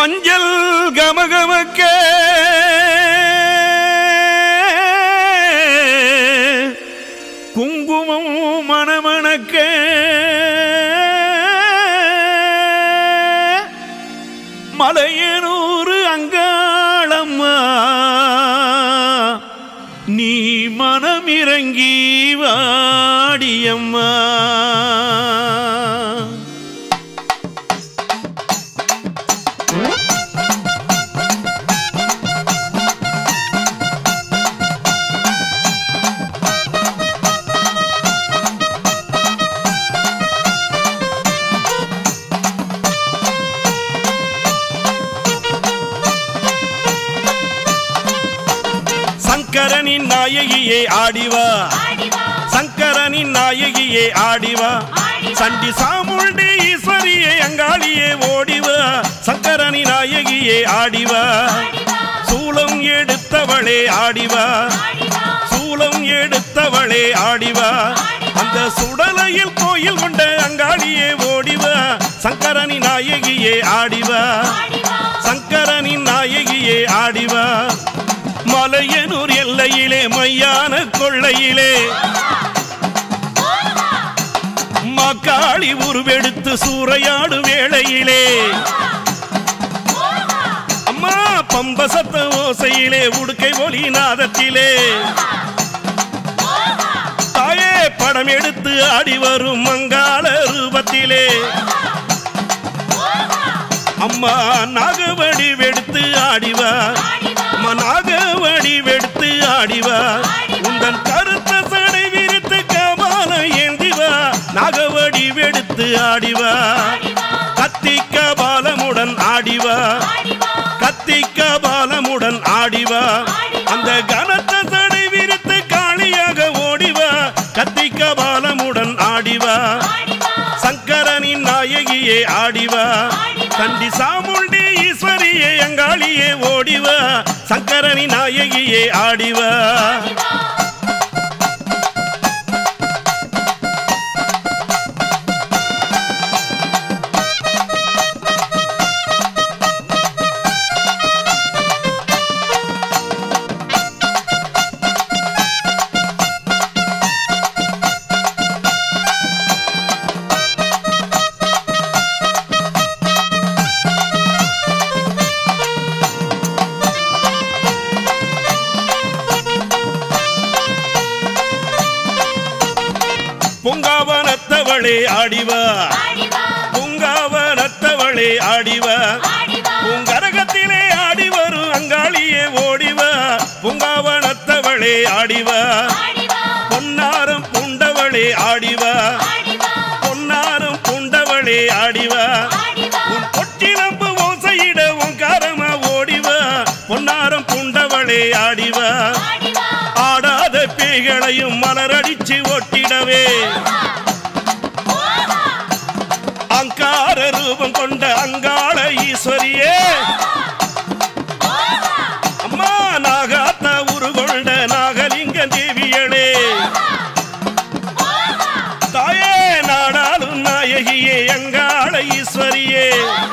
மஞ்சள் கமகமக்க குங்குமம் மணமணக்க மலையனூறு அங்காளம்மா நீ மனமிறங்கி வாடியம்மா சங்கரனின் நாயகியே ஆடிவா சங்கரனின் நாயகியே ஆடிவா சண்டி சாமுண்டி ஈஸ்வரியே அங்காளியே ஓடிவா சங்கரனின் நாயகியே ஆடிவா சூலம் எடுத்தவளே ஆடிவா சூலம் எடுத்தவளே ஆடிவா அந்த சுடலையில் கோயில் கொண்ட அங்காளியே ஓடிவா சங்கரனின் நாயகியே ஆடிவா சங்கரனின் நாயகியே ஆடிவா மலையனூர் எல்லையிலே மையான கொள்ளையிலே மக்காளி உருவெடுத்து சூறையாடு வேளையிலே அம்மா பம்ப சத்த ஓசையிலே உடுக்கை ஒலி நாதத்திலே தாயே படம் எடுத்து ஆடி வரும் மங்காள ரூபத்திலே அம்மா நாகவடி வெடுத்து ஆடிவா அம்மா நாகவடி வெடுத்து ஆடிவா உந்தன் கருத்த சடை விரித்து கபால ஏந்திவா நாகவடி வெடுத்து ஆடிவா கத்தி கபாலமுடன் ஆடிவா கத்தி கபாலமுடன் ஆடிவா அந்த கனத்த சடை விரித்து காளியாக ஓடிவா கத்தி கபாலமுடன் ஆடிவா சங்கரனின் நாயகியே ஆடிவா கண்டி சாமுண்டி ஈஸ்வரியே அங்காளியே ஓடிவா சங்கரனின் நாயகியே ஆடிவா பொங்காவனத்தவளே ஆடிவா பொங்காவனத்தவளே ஆடிவா பூங்கரகத்திலே ஆடி வரும் அங்காளியே ஓடிவா பூங்காவனத்தவளே ஆடிவா பொன்னாரம் பூண்டவளே ஆடிவா பொன்னாரம் பூண்டவளே ஆடிவா உன் பொட்டினம்பு ஓசையிட உன் காரமா ஓடிவா பொன்னாரம் பூண்டவளே ஆடிவா ஆடாத பேய்களையும் மலரடிச்சு ஒட்டிடவே அங்கார ரூபம் கொண்ட அங்காள ஈஸ்வரியே அம்மா நாகாத்த உருகொண்ட நாகலிங்க தேவியளே தாயே நாடாளும் நாயகியே அங்காள ஈஸ்வரியே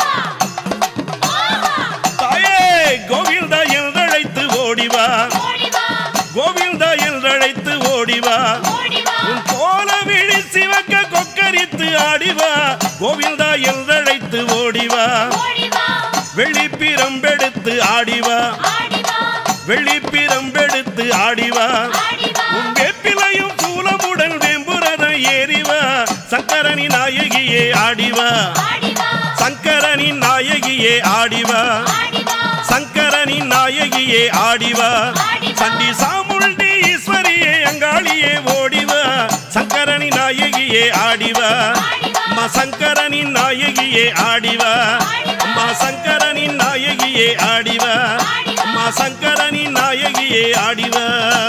தாயே கோவிந்தா என்றழைத்து ஓடிவா கோவிந்தா என்றழைத்து ஓடிவா உன் கோல விழி சிவக்க கொக்கரித்து ஆடிவா கோவிந்தா என்றழைத்து ஓடிவா வெள்ளிப்பிரம்பெடுத்து ஆடிவா வெள்ளிப்பிரம்பெடுத்து ஆடிவா உன் வேப்பிலையும் சூலமுடன் வெம்புரதம் ஏறிவா சங்கரனி நாயகியே ஆடிவா சங்கரனி நாயகியே ஆடிவா சங்கரனி நாயகியே ஆடிவா சண்டி சாமுண்டி ஈஸ்வரியே அங்காளியே ஓடிவா சங்கரனி நாயகியே ஆடிவா அம்மா சங்கரனின் நாயகியே ஆடிவா அம்மா சங்கரனின் நாயகியே ஆடிவா அம்மா சங்கரனின் நாயகியே ஆடிவா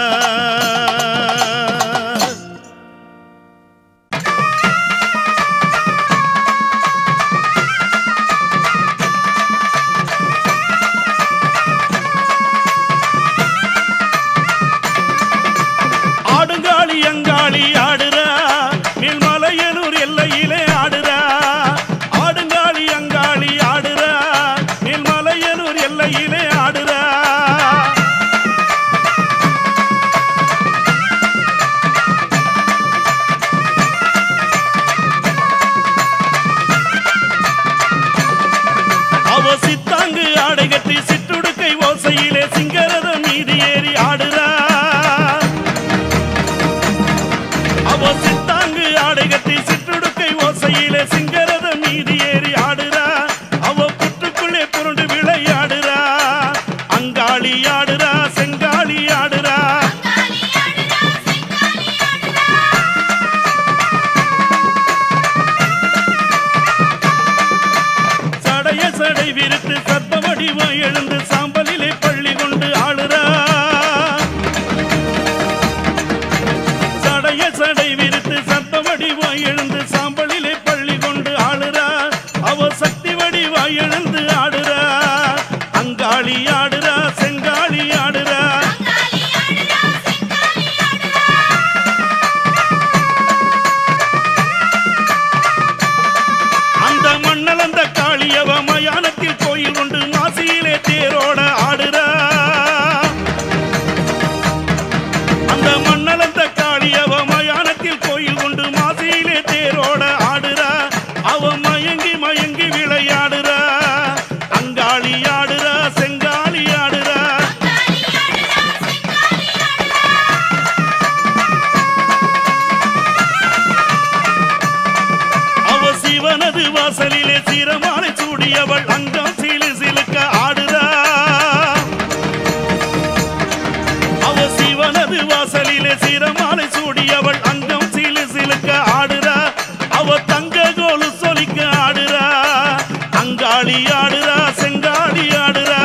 ஆடுங்காளி அங்காளி ஆடுறா நீல்மலையனூர் எல்லையிலே ஆடுறா ஆடுங்காளி அங்காளி ஆடுறா நீல்மலை அவ சித்தாங்கு ஆடை கட்டி சிற்றுடுக்கை ஓசையிலே சிங்கரதம் மீது ஏறி ஆடுறா அவ சித்தாங்கு ஆடை கட்டி சிற்றுடுக்கை ஓசையிலே சிங்கரதம் மீது ஏறி ஆடுறா அவ புற்றுக்குள்ளே புரண்டு விளையாடுறா அங்காளி ஆடுறா செங்காளி ஆடுறா சடைய சடை விரித்து சர்ப்ப வடிவம் எழுந்து சாம்பலிலே பள்ளி கொண்டு ஆளுறா சடைய சடை விரித்து சர்ப்ப வடிவம் எழுந்து சாம்பலிலே பள்ளி கொண்டு ஆளுறா அவ சக்தி வடிவா எழுந்து ஆடுறா அங்காளி ஆடுறா செங்காளி ஆடுறா அந்த மண்ணல் அந்த காளியவ மயானத்தில் கோயில் கொண்டு மாசியிலே தேரோட ஆடுறா அந்த மண்ணல் அந்த காளியவ மயானத்தில் கோயில் கொண்டு மாசியிலே தேரோட ஆடுறா அவ மயங்கி மயங்கி விளையாடுறா அங்காளி ஆடுறா செங்காளி ஆடுறா அவ சிவனது வாசலிலே சிரமாலை சூடியவள் அங்கம் சிலு சிலுக்க ஆடுறா அவ சிவனது வாசலிலே சிரமாலை சூடியவள் அங்கம் சிலு சிலுக்க ஆடுறா அவ தங்க கோலு சொலிக்க ஆடுறா அங்காளி ஆடுறா செங்காளி ஆடுறா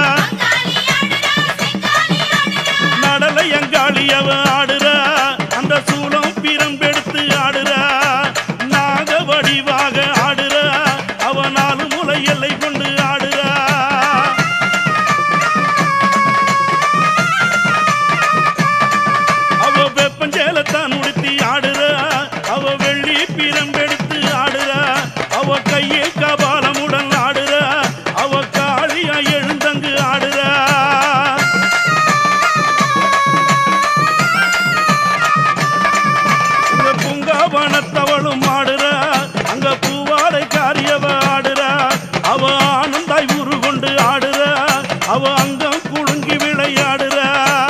நடலை அங்காளி அவ ஆடுறா அந்த சூலம் பிரம்பெடுத்து ஆடுறா நாக வடிவாக ஆடுறா அவ நாலு முலை எல்லை கொண்டு ஆடுறா அவ வெப்பஞ்சேலத்தான் உடுத்தி ஆடுறா அவ வெள்ளி பிரம்பெடுத்து ஆடுறா அவ கையில் கபாலமுடன் ஆடுறா அவ காளியா எழுந்தங்கு ஆடுறா இந்த பூங்காவனத்தவளும் ஆடுறா அங்க பூவாடை காரியவ ஆடுறா அவ ஆனந்தாய் உரு கொண்டு ஆடுறா அவ அங்கம் குலுங்கி விளையாடுறா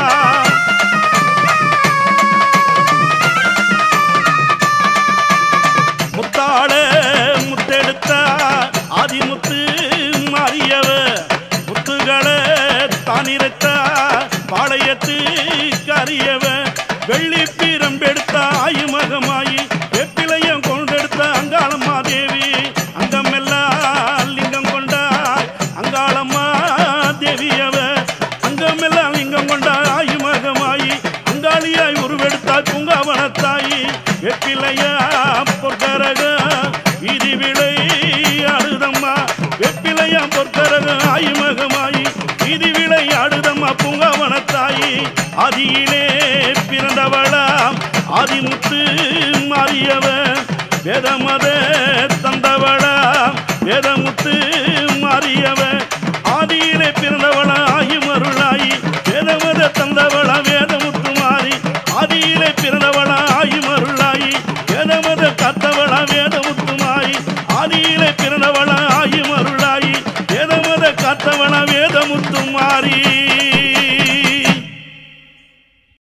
முத்தாட முத்தெடுத்தா ஆதிமுத்து மாறியவ முத்துகளை தானிரத்தா பாளையத்து கரியவ வெள்ளி பீரம்பெடுத்த ஆயுமகமாயி வெப்பிலையம் கொண்டெடுத்த அங்காளம்மா தேவி அங்கமெல்லாம் லிங்கம் கொண்டா அங்காளம்மா தேவியவ அங்கமெல்லாம் லிங்கம் கொண்டா ஆயுமகமாயி அங்காளியாய் உருவெடுத்தாய் பூங்காவனத்தாயி வெப்பிலையா பொற்கரக இது விளை ஆடுதம்மா வெப்பிலையா பொற்கரக ஆயுமகமாயி இது விளை ஆடுதம்மா பூங்காவனத்தாயி ஆதியிலே பிறந்தவளாம் ஆதிமுத்து மாறியவ வேதமத தந்தவளாம் வேதமுத்து மாறியவ ஆதியிலே பிறந்தவளா ஆயுமருளாயி வேதமத தந்தவளா வேதமுத்து மாறி ஆதியிலே பிறந்தவளா ஆயுமருளாயி வேதமத கத்தவளா வேதமுத்து மாறி ஆதியிலே பிறந்தவளா ஆயுமருளாயி வேதமத கத்தவளா வேதமுத்து மாறி